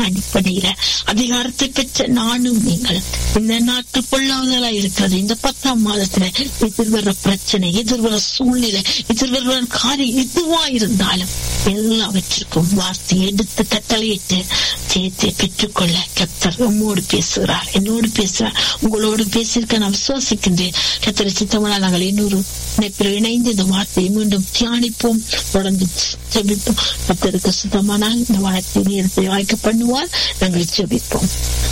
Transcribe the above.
அடிப்படையில அதிகாரத்தை பெற்ற நானும் நீங்கள் இந்த நாட்கள் பொல்லாதலா இருக்கிறது இந்த பத்தாம் மாதத்துல எதிர்வர பிரச்சனை எதிர்வர சூழ்நிலை எதிர்வர காரியம் எதுவா இருந்தாலும் எல்லாவற்றிற்கும் வார்த்தை எடுத்து கட்டளையிட்டு ஜெயத்தை பெற்றுக்கொள்ள கத்தர் உம்மோடு பேசுகிறார் என்னோடு பேசுகிறார் உங்களோடு பேசியிருக்க நான் விசுவாசிக்கின்றேன் கத்தரை சித்தமனால் நாங்கள் இன்னொரு இணைப்பில் இணைந்து இந்த வார்த்தையை மீண்டும் தியானிப்போம் தொடர்ந்து ஜெபிப்போம் கத்தருக்கு சுத்தமானால் இந்த வார்த்தை நேரத்தை வாய்க்க பண்ணுவார் நாங்கள் ஜெபிப்போம்